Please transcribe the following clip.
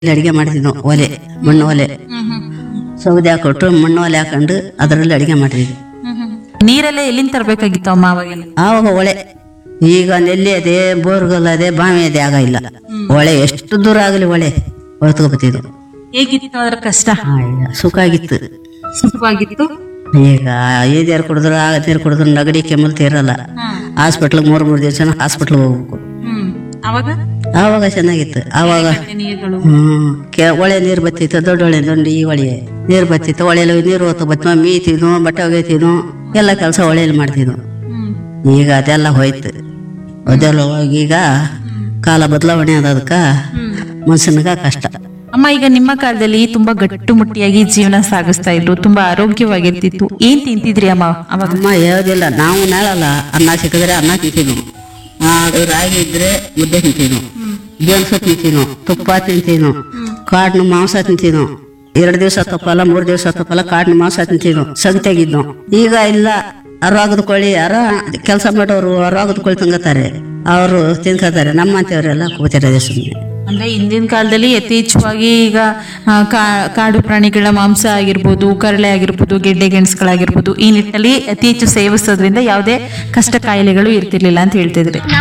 ಇಲ್ಲಿ ಅಡಿಗೆ ಮಾಡ್ತಿದ್ವು ಒಲೆ ಮಣ್ಣು ಒಲೆ ಸೌದೆ ಹಾಕೊಟ್ಟು ಮಣ್ಣು ಒಲೆ ಹಾಕೊಂಡು ಅದರಲ್ಲಿ ಅಡಿಗೆ ಮಾಡ್ತಿದ್ವಿ ನೀರೆಲ್ಲ ಎಲ್ಲಿಂದ ತರಬೇಕಾಗಿತ್ತು ಅಮ್ಮ ಅವಾಗೆಲ್ಲ ಆವಾಗ ಒಳೆ ಈಗ ನೆಲ್ಲಿ ಅದೇ ಬೋರ್ಗಲ್ ಅದೇ ಬಾವಿ ಅದೇ ಆಗ ಇಲ್ಲ ಒಳೆ ಎಷ್ಟು ದೂರ ಆಗಲಿ ಒಳೆ ಹೊತ್ಕೊಬತ್ತಿದ್ವು ಹೇಗಿತ್ತು ಅದ್ರ ಕಷ್ಟ ಸುಖ ಆಗಿತ್ತು ಸುಖವಾಗಿತ್ತು ಈಗ ಈ ನೀರು ಕುಡಿದ್ರು ಆ ನೀರು ಕುಡಿದ್ರು ನಗಡಿ ಕೆಮ್ಮಲ್ತ ಇರಲ್ಲ ಹಾಸ್ಪಿಟ್ಲಿಗೆ ಮೂರು ಮೂರು ದಿವಸ ಹಾಸ್ಪಿಟ್ಲಿಗೆ ಹೋಗ್ಬೇಕು ಹ್ಮ್ ಅವಾಗ ಆವಾಗ ಚೆನ್ನಾಗಿತ್ತು ಆವಾಗ ನೀರುಗಳು ಹ್ಮ್ ಕೆ- ಒಳೆ ನೀರು ಬತ್ತಿತ್ತು ದೊಡ್ಡ ಹೊಳೆ ದೊಡ್ಡ ಈ ಹೊಳೆ ನೀರು ಬತ್ತಿತ್ತು ಹೊಳೆಯಲ್ಲಿ ನೀರು ಹೊತ್ತು ಬತ್ತ ಮೀತಿದ್ವು ಬಟ್ಟೆ ಒಗೆತಿದ್ವು ಎಲ್ಲ ಕೆಲಸ ಹೊಳೆಯಲ್ಲಿ ಮಾಡ್ತಿದ್ವು ಈಗ ಅದೆಲ್ಲ ಹೋಯ್ತು ಅದೆಲ್ಲ ಹೋಗಿ ಈಗ ಕಾಲ ಬದಲಾವಣೆ ಆದದಕ್ಕ ಮನುಷ್ಯನಿಗ ಕಷ್ಟ ಅಮ್ಮ ಈಗ ನಿಮ್ಮ ಕಾಲದಲ್ಲಿ ತುಂಬಾ ಗಟ್ಟುಮುಟ್ಟಿಯಾಗಿ ಜೀವನ ಸಾಗಿಸ್ತಾ ಇದ್ರು ತುಂಬಾ ಆರೋಗ್ಯವಾಗಿರ್ತಿತ್ತು ಏನ್ ತಿಂತಿದ್ರಿ ಅಮ್ಮ ಅವಾಗ ಅಮ್ಮ ಯಾವುದಿಲ್ಲ ನಾವು ನಾಳಲ್ಲ ಅನ್ನ ಸಿಕ್ಕಿದ್ರೆ ಅನ್ನ ತಿಂತೀನು ಅದು ರಾಗಿ ಇದ್ರೆ ಮುದ್ದೆ ತಿಂತೀನು ಗೆಣಸು ತಿಂತೀನು ತುಪ್ಪ ತಿಂತೀನು ಕಾಡಿನ ಮಾಂಸ ತಿಂತೀನು ಎರಡು ದಿವಸ ತಪ್ಪಲ್ಲ ಮೂರು ದಿವಸ ತಪ್ಪಲ್ಲ ಕಾಡಿನ ಮಾಂಸ ತಿಂತೀನು ಸಗತೆಗಿದ್ನು ಈಗ ಇಲ್ಲ ಅರಾಗದ ಕೋಳಿ ಯಾರ ಕೆಲಸ ಮಾಡೋರು ಅರಾಗದ ಕೋಳಿ ತಂಗತಾರೆ ಅವರು ತಿನ್ಕೋತಾರೆ ನಮ್ಮಂತವ್ರೆಲ್ಲ ಕೂತಿರೋದೇ ಸುಮ್ಮನೆ ಅಂದ್ರೆ ಹಿಂದಿನ ಕಾಲದಲ್ಲಿ ಯಥೇಚ್ಛವಾಗಿ ಈಗ ಆ, ಕಾ- ಕಾಡು ಪ್ರಾಣಿಗಳ ಮಾಂಸ ಆಗಿರ್ಬೋದು ಕರಳೆ ಆಗಿರ್ಬೋದು ಗೆಡ್ಡೆ ಗೆಣಸುಗಳಾಗಿರ್ಬೋದು ಈ ನಿಟ್ಟಿನಲ್ಲಿ ಅತಿ ಹೆಚ್ಚು ಸೇವಿಸೋದ್ರಿಂದ ಯಾವುದೇ ಕಷ್ಟ ಕಾಯಿಲೆಗಳು ಇರ್ತಿರ್ಲಿಲ್ಲ ಅಂತ ಹೇಳ್ತಿದ್ರಿ